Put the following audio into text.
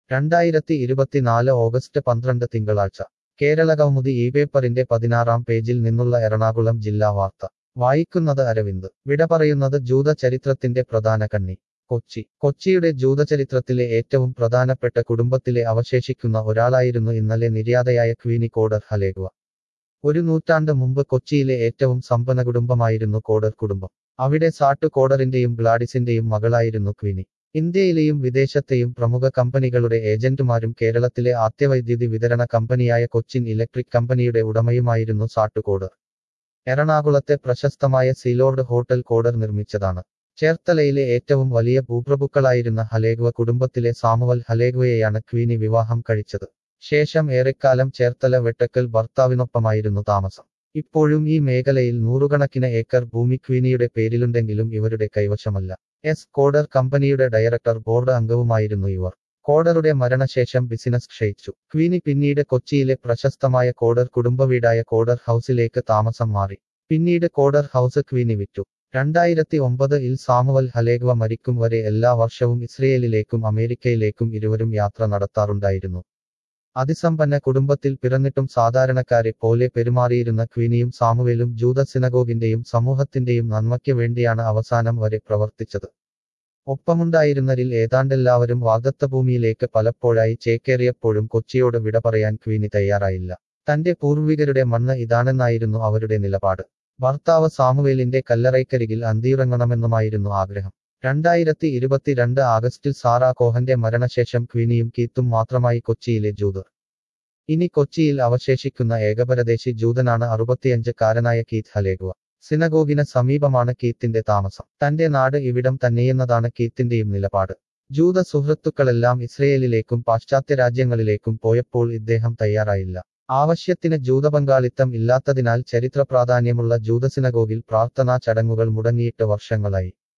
രണ്ടായിരത്തി ഇരുപത്തിനാല് ഓഗസ്റ്റ് പന്ത്രണ്ട് തിങ്കളാഴ്ച കേരള കൗമുദി ഈ പേപ്പറിന്റെ പതിനാറാം പേജിൽ നിന്നുള്ള എറണാകുളം ജില്ലാ വാർത്ത വായിക്കുന്നത് അരവിന്ദ് വിട പറയുന്നത് ജൂത ചരിത്രത്തിന്റെ പ്രധാന കണ്ണി കൊച്ചി കൊച്ചിയുടെ ജൂതചരിത്രത്തിലെ ഏറ്റവും പ്രധാനപ്പെട്ട കുടുംബത്തിലെ അവശേഷിക്കുന്ന ഒരാളായിരുന്നു ഇന്നലെ നിര്യാതയായ ക്വീനി കോഡർ ഹലേഗ്വ ഒരു നൂറ്റാണ്ട് മുമ്പ് കൊച്ചിയിലെ ഏറ്റവും സമ്പന്ന കുടുംബമായിരുന്നു കോഡർ കുടുംബം അവിടെ സാട്ടു കോഡറിന്റെയും ഗ്ലാഡിസിന്റെയും മകളായിരുന്നു ക്വീനി ഇന്ത്യയിലെയും വിദേശത്തെയും പ്രമുഖ കമ്പനികളുടെ ഏജന്റുമാരും കേരളത്തിലെ ആദ്യ വൈദ്യുതി വിതരണ കമ്പനിയായ കൊച്ചിൻ ഇലക്ട്രിക് കമ്പനിയുടെ ഉടമയുമായിരുന്നു സാട്ടു കോഡർ എറണാകുളത്തെ പ്രശസ്തമായ സീലോർഡ് ഹോട്ടൽ കോഡർ നിർമ്മിച്ചതാണ് ചേർത്തലയിലെ ഏറ്റവും വലിയ ഭൂപ്രഭുക്കളായിരുന്ന ഹലേഗ്വ കുടുംബത്തിലെ സാമുവൽ ഹലേഗ്വയെയാണ് ക്വീനി വിവാഹം കഴിച്ചത് ശേഷം ഏറെക്കാലം ചേർത്തല വെട്ടക്കൽ ഭർത്താവിനൊപ്പമായിരുന്നു താമസം ഇപ്പോഴും ഈ മേഖലയിൽ നൂറുകണക്കിന് ഏക്കർ ഭൂമി ക്വീനിയുടെ പേരിലുണ്ടെങ്കിലും ഇവരുടെ കൈവശമല്ല എസ് കോഡർ കമ്പനിയുടെ ഡയറക്ടർ ബോർഡ് അംഗവുമായിരുന്നു ഇവർ കോഡറുടെ മരണശേഷം ബിസിനസ് ക്ഷയിച്ചു ക്വീനി പിന്നീട് കൊച്ചിയിലെ പ്രശസ്തമായ കോഡർ കുടുംബവീടായ കോഡർ ഹൗസിലേക്ക് താമസം മാറി പിന്നീട് കോഡർ ഹൗസ് ക്വീനി വിറ്റു രണ്ടായിരത്തി ഒമ്പത് ഇൽ സാമുവൽ ഹലേഗ്വ മരിക്കും വരെ എല്ലാ വർഷവും ഇസ്രയേലിലേക്കും അമേരിക്കയിലേക്കും ഇരുവരും യാത്ര നടത്താറുണ്ടായിരുന്നു അതിസമ്പന്ന കുടുംബത്തിൽ പിറന്നിട്ടും സാധാരണക്കാരെ പോലെ പെരുമാറിയിരുന്ന ക്വീനിയും സാമുവേലും ജൂത സിനഗോഗിന്റെയും സമൂഹത്തിന്റെയും നന്മയ്ക്ക് വേണ്ടിയാണ് അവസാനം വരെ പ്രവർത്തിച്ചത് ഒപ്പമുണ്ടായിരുന്നരിൽ ഏതാണ്ടെല്ലാവരും വാഗ്ദത്തഭൂമിയിലേക്ക് പലപ്പോഴായി ചേക്കേറിയപ്പോഴും കൊച്ചിയോട് വിട പറയാൻ ക്വീനി തയ്യാറായില്ല തന്റെ പൂർവികരുടെ മണ്ണ് ഇതാണെന്നായിരുന്നു അവരുടെ നിലപാട് ഭർത്താവ് സാമുവേലിന്റെ കല്ലറയ്ക്കരികിൽ അന്തിയുറങ്ങണമെന്നുമായിരുന്നു ആഗ്രഹം രണ്ടായിരത്തി ഇരുപത്തിരണ്ട് ആഗസ്റ്റിൽ സാറാ കോഹന്റെ മരണശേഷം ക്വീനിയും കീത്തും മാത്രമായി കൊച്ചിയിലെ ജൂതർ ഇനി കൊച്ചിയിൽ അവശേഷിക്കുന്ന ഏകപരദേശി ജൂതനാണ് അറുപത്തിയഞ്ചുകാരനായ കീത്ത് ഹലേഗുവ സിനഗോഗിന് സമീപമാണ് കീത്തിന്റെ താമസം തന്റെ നാട് ഇവിടം തന്നെയെന്നതാണ് കീത്തിന്റെയും നിലപാട് ജൂത സുഹൃത്തുക്കളെല്ലാം ഇസ്രയേലിലേക്കും പാശ്ചാത്യ രാജ്യങ്ങളിലേക്കും പോയപ്പോൾ ഇദ്ദേഹം തയ്യാറായില്ല ആവശ്യത്തിന് ജൂതപങ്കാളിത്തം ഇല്ലാത്തതിനാൽ ചരിത്ര പ്രാധാന്യമുള്ള ജൂതസിനഗോഗിൽ പ്രാർത്ഥനാ ചടങ്ങുകൾ മുടങ്ങിയിട്ട് വർഷങ്ങളായി